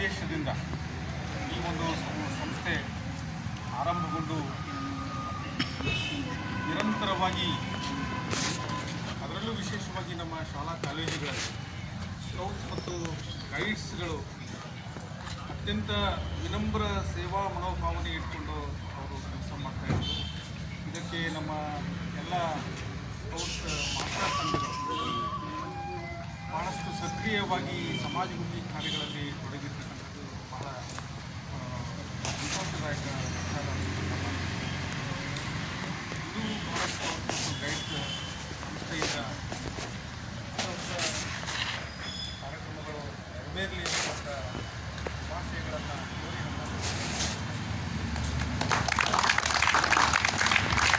ಉದ್ದೇಶದಿಂದ ಈ ಒಂದು ಸಂ- ಸಂಸ್ಥೆ ಆರಂಭಗೊಂಡು ನಿರಂತರವಾಗಿ ಅದರಲ್ಲೂ ವಿಶೇಷವಾಗಿ ನಮ್ಮ ಶಾಲಾ ಕಾಲೇಜುಗಳಲ್ಲಿ ಸ್ಕೌಟ್ಸ್ ಮತ್ತು ಗೈಡ್ಸ್ಗಳು ಅತ್ಯಂತ ವಿನಮ್ರ ಸೇವಾ ಮನೋಭಾವನೆ ಇಟ್ಕೊಂಡು ಅವರು ಕೆಲಸ ಮಾಡ್ತಾ ಇದ್ರು ಇದಕ್ಕೆ ನಮ್ಮ ಎಲ್ಲ ಸ್ಕೌಟ್ಸ್ ಮಾತಾ ಸಂಘಗಳು ಭಾಳಷ್ಟು ಸಕ್ರಿಯವಾಗಿ ಸಮಾಜಮುಖಿ ಕಾರ್ಯಗಳಲ್ಲಿ ತೊಡಗಿರ್ತಾರೆ